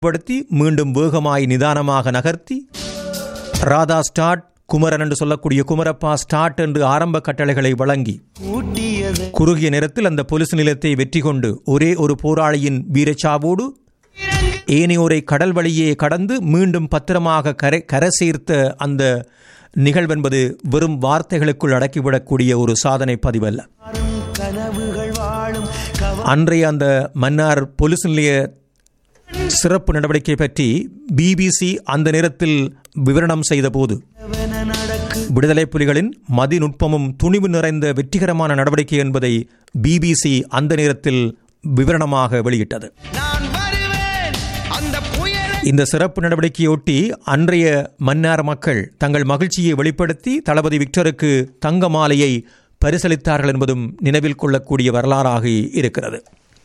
படுத்தி மீண்டும் வேகமாய் நிதானமாக நகர்த்தி ராதா ஸ்டார்ட் குமரன் என்று சொல்லக்கூடிய குமரப்பா ஸ்டார்ட் என்று ஆரம்ப கட்டளைகளை வழங்கி ஊட்டியது குறுகிய நேரத்தில் அந்த போலீஸ் நிலையத்தை வெற்றி கொண்டு ஒரே ஒரு போராளியின் வீரச்சாவோடு ஏனையோரை கடல் வழியே கடந்து மீண்டும் பத்திரமாக கரை கரை சேர்த்த அந்த நிகழ்வென்பது வெறும் வார்த்தைகளுக்குள் அடக்கிவிடக்கூடிய ஒரு சாதனை பதிவல்ல வாழும் கனவுகள் வாழும் கவ அன்றைய அந்த மன்னார் போலீஸ் நிலைய சிறப்பு நடவடிக்கை பற்றி பிபிசி அந்த நேரத்தில் விவரணம் செய்தபோது நடக்கு விடுதலை புலிகளின் மதிநுட்பமும் துணிவு நிறைந்த வெற்றிகரமான நடவடிக்கை என்பதை பிபிசி அந்த நேரத்தில் விவரணமாக வெளியிட்டது நான் வருவேன் அந்த புயலை இந்த சிறப்பு நடவடிக்கையொட்டி அன்றைய மன்னார் மக்கள் தங்கள் மகிழ்ச்சியை வெளிப்படுத்தி தளபதி விக்டருக்கு தங்க மாலையை பரிசளித்தார்கள் என்பதும் நினைவில் கொள்ளக்கூடிய வரலாறாக இருக்கிறது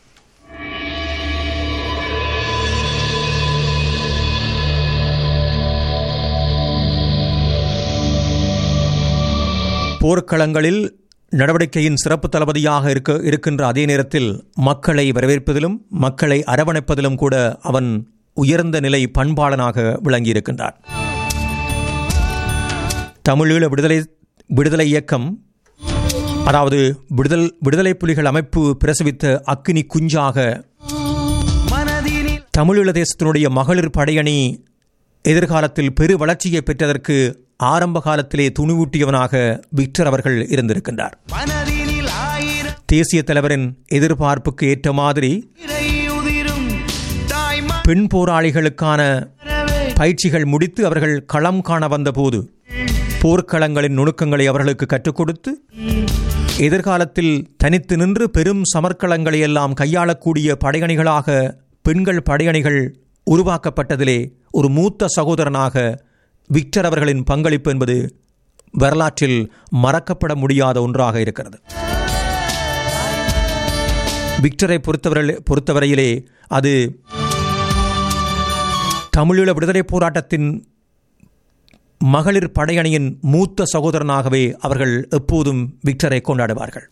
போர்க்களங்களில் நடவடிக்கையின் சிறப்பு தளபதியாக இருக்க இருக்கின்ற அதே நேரத்தில் மக்களை வரவேற்பதிலும் மக்களை அரவணைப்பதிலும் கூட அவன் உயர்ந்த நிலை பண்பாளனாக விளங்கியிருக்கின்றான் தமிழீழ விடுதலை விடுதலை இயக்கம் அதாவது விடுதல் விடுதலை புலிகள் அமைப்பு பிரசவித்த அக்கினி குஞ்சாக மனதினில் தமிழீழ தேசத்தினுடைய மகளிர் படையணி எதிர்காலத்தில் பெரு வளர்ச்சியை பெற்றதற்கு ஆரம்ப காலத்திலே துணிவூட்டியவனாக விக்டர் அவர்கள் இருந்திருக்கின்றார் மனதினில் ஆயிரம் தேசிய தலைவரின் எதிர்பார்ப்புக்கு ஏற்ற மாதிரி இறை உதிரும் தாய்மா பெண் போராளிகளுக்கான மனவே பயிற்சிகள் முடித்து அவர்கள் களம் காண வந்தபோது போர்க்களங்களின் நுணுக்கங்களை அவர்களுக்கு கற்றுக் கொடுத்து எதிர்காலத்தில் தனித்து நின்று பெரும் சமர்க்களங்களை எல்லாம் கையாளக்கூடிய படையணிகளாக பெண்கள் படையணிகள் உருவாக்கப்பட்டதிலே ஒரு மூத்த சகோதரனாக விக்டர் அவர்களின் பங்களிப்பு என்பது வரலாற்றில் மறக்கப்பட முடியாத ஒன்றாக இருக்கிறது விக்டரை பொறுத்தவரை பொறுத்தவரையிலே அது தமிழீழ விடுதலை போராட்டத்தின் மகளிர் படையணியின் மூத்த சகோதரனாகவே அவர்கள் எப்போதும் விக்டரை கொண்டாடுவார்கள்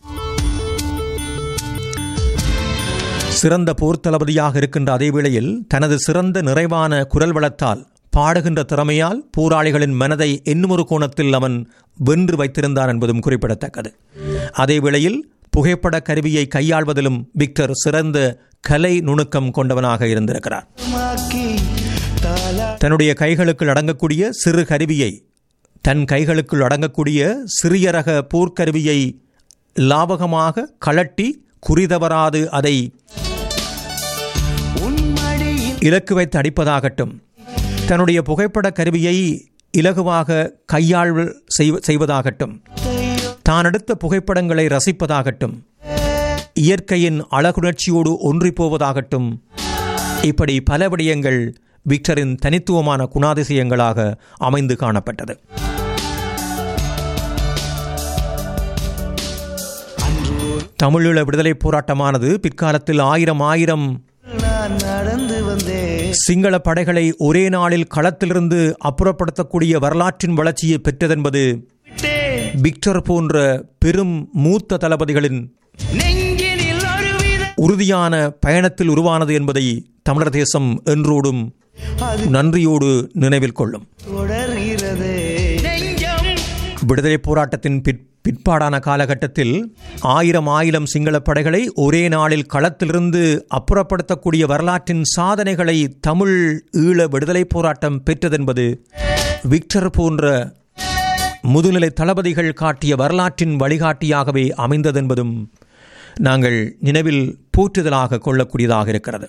சிறந்த போர் தளபதியாக இருக்கின்ற அதே வேளையில் தனது சிறந்த நிறைவான குரல் வளத்தால் பாடுகின்ற திறமையால் போராளிகளின் மனதை இன்னுமொரு கோணத்தில் அவன் வென்று வைத்திருந்தான் என்பதும் குறிப்பிடத்தக்கது அதே வேளையில் புகைப்பட கருவியை கையாள்வதிலும் விக்டர் சிறந்த கலை நுணுக்கம் கொண்டவனாக இருந்திருக்கிறார் மாக்கி தாலா தன்னுடைய கைகளுக்குள் அடங்கக்கூடிய சிறு கருவியை தன் கைகளுக்குள் அடங்கக்கூடிய சிறிய ரக போர்க்கருவியை லாபகமாக கழட்டி குறிதவராது அதை உன்மடியில் இலக்கு வைத்து அடிப்பதாகட்டும் தன்னுடைய புகைப்பட கருவியை இலகுவாக கையாள் செய்வ- செய்வதாகட்டும் தான் எடுத்த புகைப்படங்களை ரசிப்பதாகட்டும் இயற்கையின் அழகுணர்ச்சியோடு ஒன்றிப் போவதாகட்டும் இப்படி பல விடயங்கள் விக்டரின் தனித்துவமான குணாதிசயங்களாக அமைந்து காணப்பட்டது தமிழீழ விடுதலை போராட்டமானது பிற்காலத்தில் ஆயிரம் ஆயிரம் நான் நடந்து வந்தேன் சிங்கள படைகளை ஒரே நாளில் களத்திலிருந்து அப்புறப்படுத்தக்கூடிய வரலாற்றின் வளர்ச்சியை பெற்றதென்பது விட்டேன் விக்டர் போன்ற பெரும் மூத்த தளபதிகளின் நெஞ்சினில் ஒருவித உறுதியான பயணத்தில் உருவானது என்பதை தமிழர் தேசம் என்றோடும் அது நன்றியோடு நினைவில் கொள்ளும் தொடர்கிறது நெஞ்சம் விடுதலை போராட்டத்தின் பிற் பிற்பாடான காலகட்டத்தில் ஆயிரம் ஆயிரம் சிங்கள படைகளை ஒரே நாளில் களத்திலிருந்து அப்புறப்படுத்தக்கூடிய வரலாற்றின் சாதனைகளை தமிழ் ஈழ விடுதலை போராட்டம் பெற்றதென்பது விக்டர் போன்ற முதுநிலை தளபதிகள் காட்டிய வரலாற்றின் வழிகாட்டியாகவே அமைந்ததென்பதும் நாங்கள் நினைவில் போற்றுதலாக கொள்ளக்கூடியதாக இருக்கிறது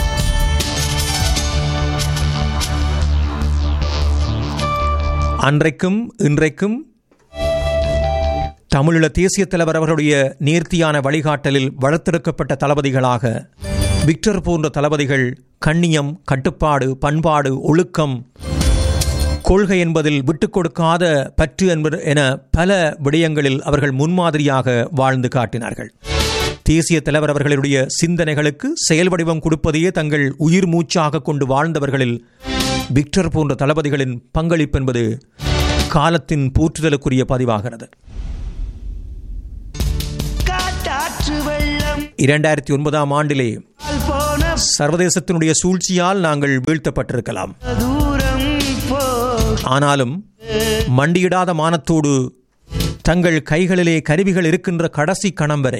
அன்றைக்கும் இன்றைக்கும் தமிழீழ தேசிய தலைவர் அவர்களுடைய நேர்த்தியான வழிகாட்டலில் வளர்த்தெடுக்கப்பட்ட தளபதிகளாக விக்டர் போன்ற தளபதிகள் கண்ணியம் கட்டுப்பாடு பண்பாடு ஒழுக்கம் கொள்கை என்பதில் விட்டுக் கொடுக்காத பற்று என்பது என பல விடயங்களில் அவர்கள் முன்மாதிரியாக வாழ்ந்து காட்டினார்கள் தேசிய தலைவர் அவர்களுடைய சிந்தனைகளுக்கு செயல் வடிவம் கொடுப்பதையே தங்கள் உயிர் மூச்சாக கொண்டு வாழ்ந்தவர்களில் விக்டர் போன்ற தளபதிகளின் பங்களிப்பு என்பது காலத்தின் போற்றுதலுக்குரிய பதிவாகிறது காட்டாற்று வெள்ளம் இரண்டாயிரத்தி ஒன்பதாம் ஆண்டிலே போன சர்வதேசத்தினுடைய சூழ்ச்சியால் நாங்கள் வீழ்த்தப்பட்டிருக்கலாம் தூரம் போ ஆனாலும் மண்டியிடாத மானத்தோடு தங்கள் கைகளிலே கருவிகள் இருக்கின்ற கடைசி கணம் வரை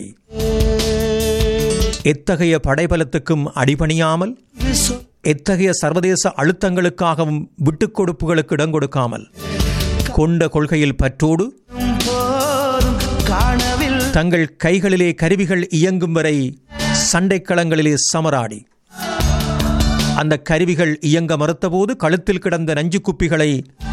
எத்தகைய படைபலத்துக்கும் அடிபணியாமல் எத்தகைய சர்வதேச அழுத்தங்களுக்காகவும் விட்டுக் கொடுப்புகளுக்கு இடம் கொடுக்காமல் கொண்ட கொள்கையில் பற்றோடு போதும் காணவில் தங்கள் கைகளிலே கருவிகள் இயங்கும் வரை சண்டைக்களங்களிலே சமராடி அந்த கருவிகள் இயங்க மறுத்தபோது கழுத்தில் கிடந்த நஞ்சு குப்பிகளை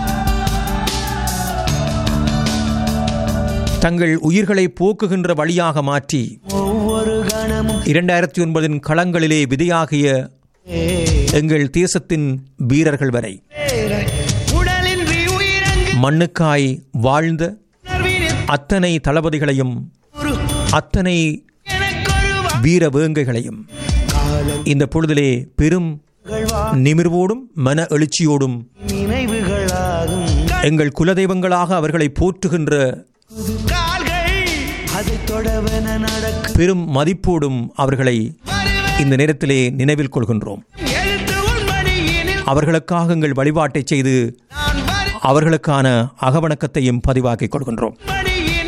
தங்கள் உயிர்களை போக்குகின்ற வழியாக மாற்றி ஒவ்வொரு கணமும் இரண்டாயிரத்தி ஒன்பதின் களங்களிலே விதையாகிய எங்கள் தேசத்தின் வீரர்கள் வரை உடலின் உயிரங்கு மண்ணுக்காய் வாழ்ந்த உணர்வினில் அத்தனை தளபதிகளையும் ஒரு அத்தனை எனக்கொரு வீர வேங்கைகளையும் காலம் இந்த பொழுதிலே பெரும் நிமிர்வோடும் மன எழுச்சியோடும் நினைவுகளாகும் எங்கள் குலதெய்வங்களாக அவர்களை போற்றுகின்ற கால்கள் அதை தொடவென நடக்கும் பெரும் மதிப்போடும் அவர்களை இந்த நேரத்திலே நினைவில் கொள்கின்றோம் எழுத்து உள்மணியினில் அவர்களுக்காக எங்கள் வழிபாட்டை செய்து நான் வரும் அவர்களுக்கான அகவணக்கத்தையும் பதிவாக்கிக் கொள்கின்றோம்